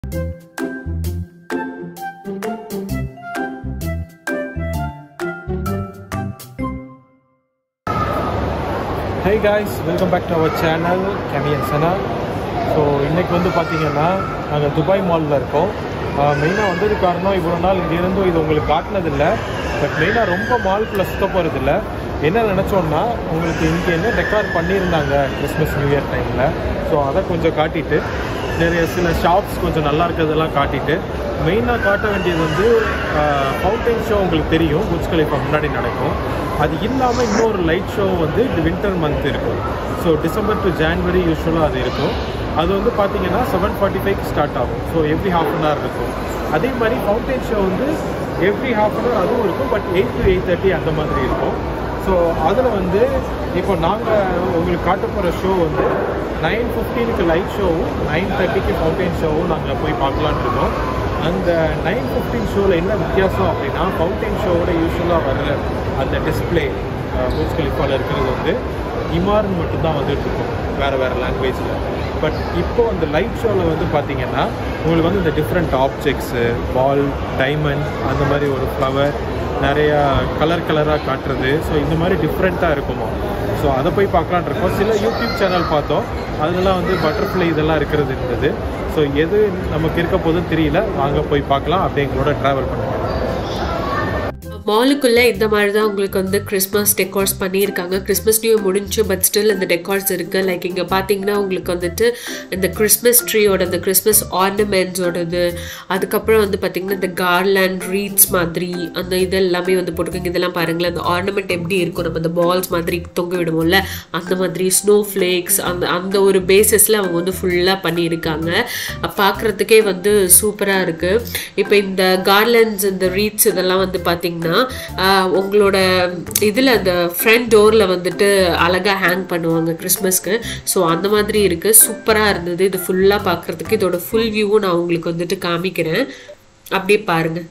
high guys welcome back to our channel கேமியன் Sana so இன்றைக்கி வந்து பார்த்தீங்கன்னா நாங்கள் துபாய் மாலில் இருக்கோம் மெயினாக வந்தது காரணம் இவ்வளோ நாள் இங்கேருந்தும் இது உங்களுக்கு காட்டினதில்லை பட் மெயினாக ரொம்ப மால்குள்ளே சுத்த போகிறதில்ல என்ன நினச்சோன்னா உங்களுக்கு இங்கே என்ன டெக்கார் பண்ணியிருந்தாங்க கிறிஸ்மஸ் நியூ இயர் டைமில் ஸோ அதை கொஞ்சம் காட்டிட்டு நிறைய சில ஷாப்ஸ் கொஞ்சம் நல்லா இருக்கிறதெல்லாம் காட்டிட்டு மெயினாக காட்ட வேண்டியது வந்து ஃபவுண்டைன் ஷோ உங்களுக்கு தெரியும் புஜ் கலிஃபா முன்னாடி நடக்கும் அது இல்லாமல் இன்னொரு லைட் ஷோ வந்து இது வின்டர் மந்த் இருக்கும் ஸோ டிசம்பர் டு ஜான்வரி யூஸ்வலாக அது இருக்கும் அது வந்து பார்த்தீங்கன்னா செவன் ஃபார்ட்டி ஃபைவ் ஸ்டார்ட் ஆகும் so every half an hour இருக்கும் அதே மாதிரி ஃபவுண்டைன் ஷோ வந்து எவ்ரி ஹாஃப் அன் ஹவர் அதுவும் இருக்கும் but eight to eight thirty அந்த மாதிரி இருக்கும் ஸோ அதில் வந்து இப்போ நாங்கள் உங்களுக்கு காட்ட போகிற ஷோ வந்து நைன் ஃபிஃப்டீனுக்கு லைட் ஷோவும் நைன் தேர்ட்டிக்கு ஃபவுண்டைன் ஷோவும் நாங்கள் போய் பார்க்கலான்னு இருக்கோம் அந்த நைன் ஃபிஃப்டீன் ஷோவில் என்ன வித்தியாசம் அப்படின்னா ஃபவுண்டைன் ஷோவோட யூஸ்வலாக வர்ற அந்த டிஸ்பிளே பூஜ் கலிஃபாவில் இருக்கிறது வந்து இமார்னு மட்டும்தான் வந்துட்டு இருக்கும் வேறு வேறு லாங்குவேஜில் பட் இப்போ அந்த லைட் ஷோவில் வந்து பார்த்தீங்கன்னா உங்களுக்கு வந்து இந்த டிஃப்ரெண்ட் ஆப்ஜெக்ட்ஸு பால் டைமண்ட் அந்த மாதிரி ஒரு ஃப்ளவர் நிறையா கலர் கலராக காட்டுறது ஸோ இந்த மாதிரி டிஃப்ரெண்ட்டாக இருக்குமா ஸோ அதை போய் பார்க்கலான் இருக்கோம் சில யூடியூப் சேனல் பார்த்தோம் அதெல்லாம் வந்து பட்டர்ஃப்ளை இதெல்லாம் இருக்கிறது இருந்தது ஸோ எது நமக்கு இருக்க போதுன்னு தெரியல வாங்க போய் பார்க்கலாம் அப்படியே எங்களோட ட்ராவல் பண்ணுவோம் மாலுக்குள்ளே இந்த மாதிரி தான் உங்களுக்கு வந்து கிறிஸ்மஸ் டெக்கார்ஸ் பண்ணியிருக்காங்க கிறிஸ்மஸ் நியூ முடிஞ்சு பட் ஸ்டில் இந்த டெக்கார்ஸ் இருக்குது லைக் இங்கே பார்த்தீங்கன்னா உங்களுக்கு வந்துட்டு இந்த கிறிஸ்மஸ் ட்ரீயோட இந்த கிறிஸ்மஸ் ஆர்னமெண்ட்ஸோடது அதுக்கப்புறம் வந்து பார்த்தீங்கன்னா இந்த கார்லேண்ட் ரீட்ஸ் மாதிரி அந்த இது எல்லாமே வந்து போட்டிருக்காங்க இதெல்லாம் பாருங்களேன் அந்த ஆர்னமெண்ட் எப்படி இருக்கும் நம்ம இந்த பால்ஸ் மாதிரி தொங்க விடுவோம்ல அந்த மாதிரி ஸ்னோ ஃப்ளேக்ஸ் அந்த அந்த ஒரு பேசிஸில் அவங்க வந்து ஃபுல்லாக பண்ணியிருக்காங்க பார்க்குறதுக்கே வந்து சூப்பராக இருக்குது இப்போ இந்த கார்லண்ட்ஸ் இந்த ரீட்ஸ் இதெல்லாம் வந்து பார்த்திங்கன்னா உங்களோட இதில் அந்த ஃப்ரண்ட் டோரில் வந்துட்டு அழகாக ஹேங் பண்ணுவாங்க கிறிஸ்மஸ்க்கு ஸோ அந்த மாதிரி இருக்குது சூப்பராக இருந்தது இது ஃபுல்லாக பார்க்குறதுக்கு இதோட ஃபுல் வியூவும் நான் உங்களுக்கு வந்துட்டு காமிக்கிறேன் அப்படியே பாருங்கள்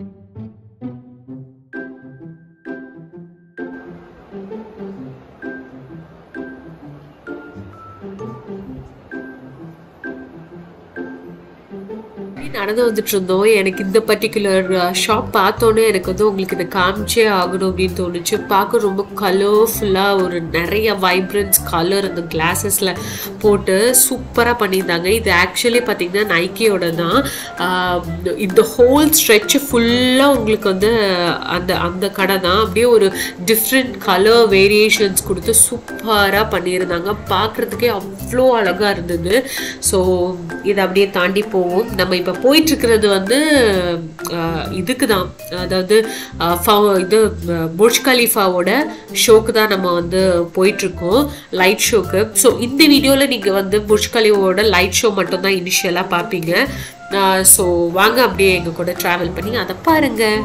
நடந்து வந்துட்டு இருந்தோம் எனக்கு இந்த பர்டிகுலர் ஷாப் பார்த்தோன்னே எனக்கு வந்து உங்களுக்கு இதை காமிச்சே ஆகணும் அப்படின்னு தோணுச்சு பார்க்க ரொம்ப கலர்ஃபுல்லாக ஒரு நிறைய வைப்ரன்ஸ் கலர் அந்த கிளாஸஸில் போட்டு சூப்பராக பண்ணியிருந்தாங்க இது ஆக்சுவலி பார்த்தீங்கன்னா நைக்கியோட தான் இந்த ஹோல் ஸ்ட்ரெச் ஃபுல்லாக உங்களுக்கு வந்து அந்த அந்த கடை தான் அப்படியே ஒரு டிஃப்ரெண்ட் கலர் வேரியேஷன்ஸ் கொடுத்து சூப்பராக பண்ணியிருந்தாங்க பார்க்குறதுக்கே அவ்வளோ அழகாக இருந்தது ஸோ இதை அப்படியே தாண்டி போவோம் நம்ம இப்போ போயிட்டுருக்கிறது வந்து இதுக்கு தான் அதாவது இது புர்ஜ் கலீஃபாவோட ஷோக்கு தான் நம்ம வந்து போயிட்டுருக்கோம் லைட் ஷோக்கு ஸோ இந்த வீடியோவில் நீங்கள் வந்து புர்ஜ் கலீஃபாவோட லைட் ஷோ மட்டும்தான் இனிஷியலாக பார்ப்பீங்க ஸோ வாங்க அப்படியே எங்கள் கூட ட்ராவல் பண்ணி அதை பாருங்கள்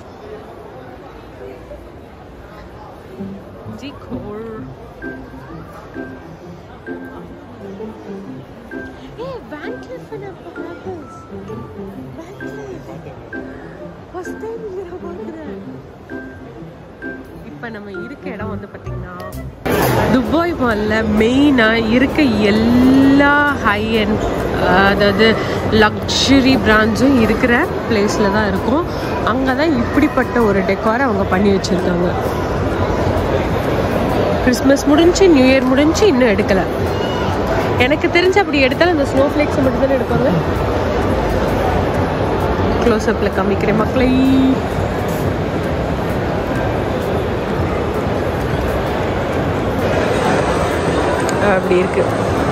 இப்போ நம்ம இருக்க இடம் வந்து பார்த்திங்கன்னா துபாய் மாலில் மெயினாக இருக்க எல்லா ஹை அண்ட் அதாவது லக்ஸுரி பிராண்ட்ஸும் இருக்கிற பிளேஸில் தான் இருக்கும் அங்கே தான் இப்படிப்பட்ட ஒரு டெக்காரை அவங்க பண்ணி வச்சுருக்காங்க கிறிஸ்மஸ் முடிஞ்சு நியூ இயர் முடிஞ்சு இன்னும் எடுக்கலை எனக்கு தெரிஞ்சு அப்படி எடுத்தாலும் அந்த ஸ்னோ ஃப்ளேக்ஸை மட்டும் தானே எடுப்பாங்க க்ளோஸ்அப்பில் காமிக்கிறேன் மக்களை அப்படி இருக்கு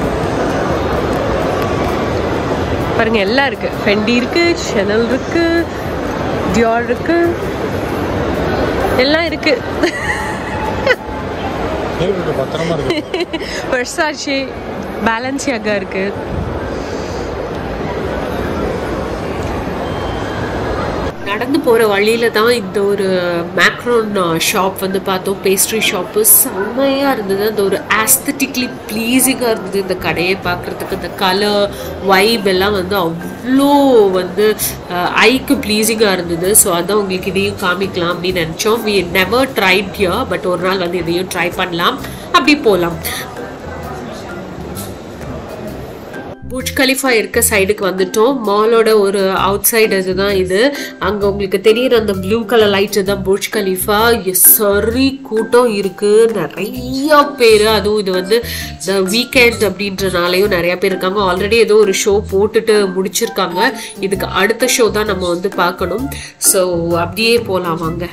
பாருங்க எல்லாம் இருக்கு ஃபெண்டி இருக்கு ஷெனல் இருக்கு டியார் இருக்கு எல்லாம் இருக்கு வெர்சாச்சி பேலன்ஸியாக இருக்கு நடந்து போகிற வழியில் தான் இந்த ஒரு மேக்ரோன் ஷாப் வந்து பார்த்தோம் பேஸ்ட்ரி ஷாப்பு செம்மையாக இருந்தது அந்த ஒரு ஆஸ்தட்டிக்லி ப்ளீஸிங்காக இருந்தது இந்த கடையை பார்க்குறதுக்கு இந்த கலர் வைப் எல்லாம் வந்து அவ்வளோ வந்து ஐக்கு ப்ளீஸிங்காக இருந்தது ஸோ அதான் உங்களுக்கு இதையும் காமிக்கலாம் அப்படின்னு நினச்சோம் we never tried here but ஒரு நாள் வந்து இதையும் ட்ரை பண்ணலாம் அப்படி போகலாம் புர்ஜ் கலிஃபா இருக்க சைடுக்கு வந்துட்டோம் மாலோட ஒரு அவுட் சைடு இதுதான் இது அங்கே உங்களுக்கு தெரியுற அந்த ப்ளூ கலர் லைட் தான் புர்ஜ் கலிஃபா சரி கூட்டம் இருக்கு நிறைய பேர் அதுவும் இது வந்து இந்த வீக்கெண்ட் அப்படின்றனாலையும் நிறைய பேர் இருக்காங்க ஆல்ரெடி ஏதோ ஒரு ஷோ போட்டுட்டு முடிச்சிருக்காங்க இதுக்கு அடுத்த ஷோ தான் நம்ம வந்து பார்க்கணும் ஸோ அப்படியே போகலாம் வாங்க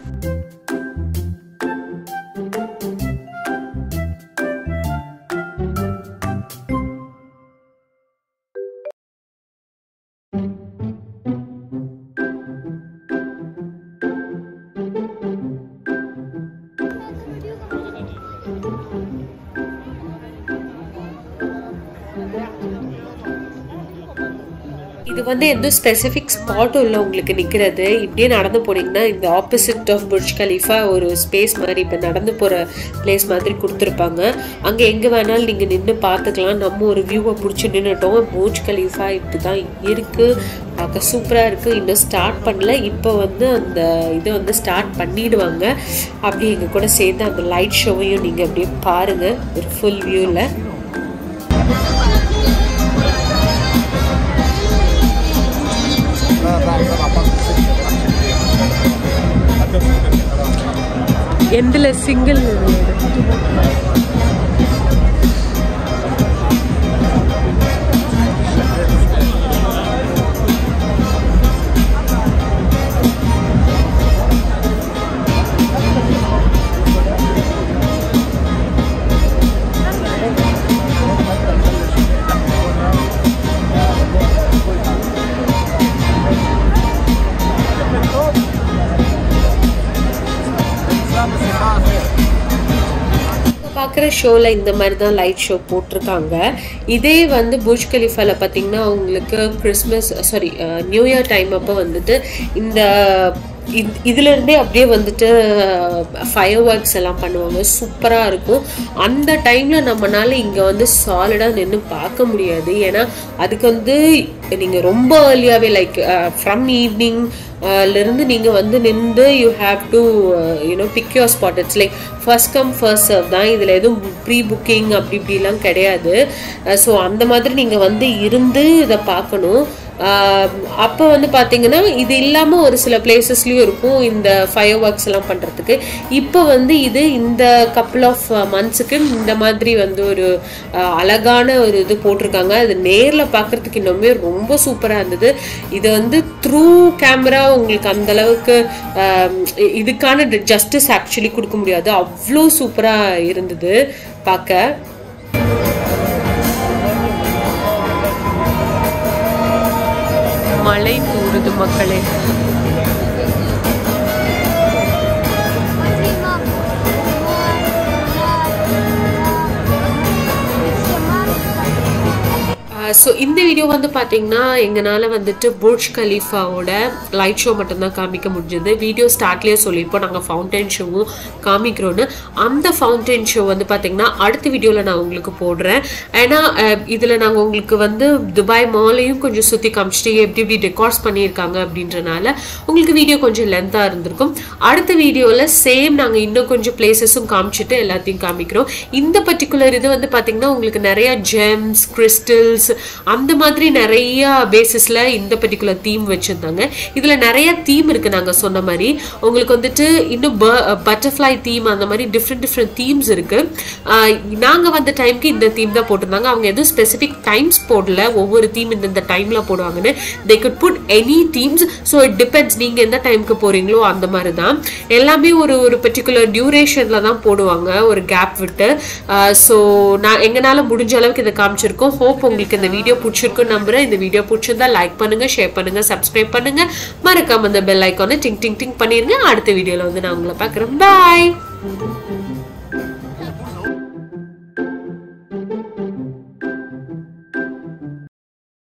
இது வந்து எந்த ஸ்பெசிஃபிக் ஸ்பாட்டும் இல்லை உங்களுக்கு நிற்கிறது இப்படியே நடந்து போனீங்கன்னா இந்த ஆப்போசிட் ஆஃப் புர்ஜ் கலீஃபா ஒரு ஸ்பேஸ் மாதிரி இப்போ நடந்து போகிற பிளேஸ் மாதிரி கொடுத்துருப்பாங்க அங்கே எங்கே வேணாலும் நீங்கள் நின்று பார்த்துக்கலாம் நம்ம ஒரு வியூவை பிடிச்சி நின்றுட்டோம் புர்ஜ் கலீஃபா இப்படி தான் இருக்குது பார்க்க சூப்பராக இருக்குது இன்னும் ஸ்டார்ட் பண்ணல இப்போ வந்து அந்த இதை வந்து ஸ்டார்ட் பண்ணிடுவாங்க அப்படி எங்கள் கூட சேர்ந்து அந்த லைட் ஷோவையும் நீங்கள் அப்படியே பாருங்கள் ஒரு ஃபுல் வியூவில் எண்டில் சிங்கிள் பார்க்குற ஷோவில் இந்த மாதிரி தான் லைட் ஷோ போட்டிருக்காங்க இதே வந்து புர்ஜ் கலிஃபாவில் பார்த்தீங்கன்னா உங்களுக்கு Christmas sorry new year time அப்போ வந்துட்டு இந்த இது இதுலேருந்தே அப்படியே வந்துட்டு ஃபயர் ஒர்க்ஸ் எல்லாம் பண்ணுவாங்க சூப்பராக இருக்கும் அந்த டைமில் நம்மனால இங்கே வந்து சாலிடாக நின்று பார்க்க முடியாது ஏன்னா அதுக்கு வந்து நீங்கள் ரொம்ப ஏர்லியாகவே லைக் ஃப்ரம் ஈவினிங் இருந்து நீங்கள் வந்து நின்று you have to you know pick your spot it's like first come first serve தான் இதில் எதுவும் ப்ரீ புக்கிங் அப்படி இப்படிலாம் கிடையாது ஸோ அந்த மாதிரி நீங்கள் வந்து இருந்து இதை பார்க்கணும் அப்போ வந்து பார்த்தீங்கன்னா இது இல்லாமல் ஒரு சில பிளேசஸ்லேயும் இருக்கும் இந்த ஃபயர் ஒர்க்ஸ் எல்லாம் பண்ணுறதுக்கு இப்போ வந்து இது இந்த கப்புள் ஆஃப் மந்த்ஸுக்கு இந்த மாதிரி வந்து ஒரு அழகான ஒரு இது போட்டிருக்காங்க அது நேரில் பார்க்குறதுக்கு இன்னுமே ரொம்ப சூப்பராக இருந்தது இது வந்து த்ரூ கேமரா உங்களுக்கு அந்த அளவுக்கு இதுக்கான ஜஸ்டிஸ் ஆக்சுவலி கொடுக்க முடியாது அவ்வளோ சூப்பராக இருந்தது பார்க்க மழை தூறுது மக்களே ஸோ இந்த வீடியோ வந்து பார்த்தீங்கன்னா எங்களால் வந்துட்டு புர்ஜ் கலீஃபாவோட லைட் ஷோ மட்டும்தான் காமிக்க முடிஞ்சது வீடியோ ஸ்டார்ட்லேயே சொல்லியிருப்போம் நாங்கள் ஃபவுண்டைன் ஷோவும் காமிக்கிறோன்னு அந்த ஃபவுண்டைன் ஷோ வந்து பார்த்தீங்கன்னா அடுத்த வீடியோவில் நான் உங்களுக்கு போடுறேன் ஏன்னா இதில் நாங்கள் உங்களுக்கு வந்து துபாய் மாலையும் கொஞ்சம் சுற்றி காமிச்சிட்டு எப்படி எப்படி டெக்கார்ட்ஸ் பண்ணியிருக்காங்க அப்படின்றனால உங்களுக்கு வீடியோ கொஞ்சம் லென்த்தாக இருந்திருக்கும் அடுத்த வீடியோவில் சேம் நாங்கள் இன்னும் கொஞ்சம் பிளேசஸும் காமிச்சிட்டு எல்லாத்தையும் காமிக்கிறோம் இந்த பர்டிகுலர் இது வந்து பார்த்தீங்கன்னா உங்களுக்கு நிறைய ஜெம்ஸ் கிறிஸ்டல்ஸ் அந்த மாதிரி நிறைய பேசிஸில் இந்த பர்டிகுலர் தீம் வச்சுருந்தாங்க இதில் நிறைய தீம் இருக்குது நாங்கள் சொன்ன மாதிரி உங்களுக்கு வந்துட்டு இன்னும் பட்டர்ஃப்ளை தீம் அந்த மாதிரி டிஃப்ரெண்ட் டிஃப்ரெண்ட் தீம்ஸ் இருக்குது நாங்கள் வந்த டைமுக்கு இந்த தீம் தான் போட்டிருந்தாங்க அவங்க எதுவும் ஸ்பெசிஃபிக் டைம்ஸ் போடல ஒவ்வொரு தீம் இந்த இந்த டைமில் போடுவாங்கன்னு they could put any themes so it depends நீங்கள் எந்த டைமுக்கு போகிறீங்களோ அந்த மாதிரி தான் எல்லாமே ஒரு ஒரு பர்டிகுலர் டியூரேஷனில் தான் போடுவாங்க ஒரு கேப் விட்டு ஸோ நான் எங்களால் முடிஞ்ச அளவுக்கு இதை காமிச்சிருக்கோம் ஹோப் உங்களுக்கு இந்த வீடியோ பிடிச்சிருக்குன்னு நம்புறேன் இந்த வீடியோ பிடிச்சிருந்தா லைக் பண்ணுங்க ஷேர் பண்ணுங்க சப்ஸ்கிரைப் பண்ணுங்க மறக்காம இந்த பெல் ஐக்கானை டிங் டிங் டிங் பண்ணிருங்க அடுத்த வீடியோல வந்து நான் உங்களை பார்க்குறேன் பாய்